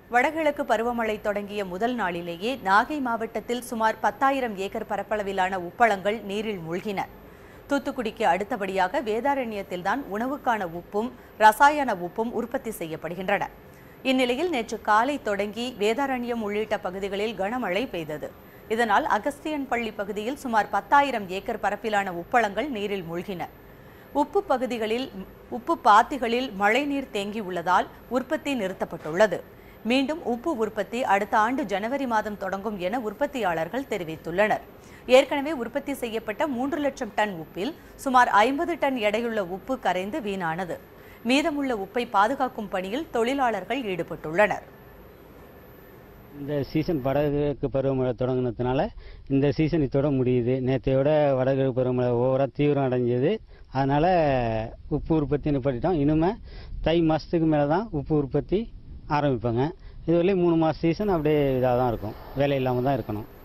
வடகிழக்கு பருவமழை தொடங்கிய முதல் நாளிலேயே நாகை மாவட்டத்தில் சுமார் பத்தாயிரம் ஏக்கர் பரப்பளவிலான உப்பளங்கள் நீரில் மூழ்கின தூத்துக்குடிக்கு அடுத்தபடியாக வேதாரண்யத்தில்தான் உணவுக்கான உப்பும் ரசாயன உப்பும் உற்பத்தி செய்யப்படுகின்றன இந்நிலையில் நேற்று காலை தொடங்கி வேதாரண்யம் உள்ளிட்ட பகுதிகளில் கனமழை பெய்தது இதனால் அகஸ்தியன்பள்ளி பகுதியில் சுமார் பத்தாயிரம் ஏக்கர் பரப்பிலான உப்பளங்கள் நீரில் மூழ்கின உப்பு பகுதிகளில் உப்பு பாத்திகளில் மழைநீர் தேங்கியுள்ளதால் உற்பத்தி நிறுத்தப்பட்டுள்ளது மீண்டும் உப்பு உற்பத்தி அடுத்த ஆண்டு ஜனவரி மாதம் தொடங்கும் என உற்பத்தியாளர்கள் தெரிவித்துள்ளனர் ஏற்கனவே உற்பத்தி செய்யப்பட்ட மூன்று லட்சம் டன் உப்பில் சுமார் ஐம்பது டன் எடையுள்ள உப்பு கரைந்து வீணானது மீதமுள்ள உப்பை பாதுகாக்கும் பணியில் தொழிலாளர்கள் ஈடுபட்டுள்ளனர் இந்த சீசன் வடகிழக்கு பருவமழை தொடங்கினதுனால இந்த சீசன் இதோட முடியுது நேற்றையோட வடகிழக்கு பருவமழை ஓவராக தீவிரம் அடைஞ்சது அதனால் உப்பு உற்பத்தி நிப்பாட்டிட்டோம் இனிமே தை மாதத்துக்கு மேலே தான் உப்பு உற்பத்தி ஆரம்பிப்பாங்க இதுவரையும் மூணு மாத சீசன் அப்படியே இதாக தான் இருக்கும் வேலை இல்லாமல் தான் இருக்கணும்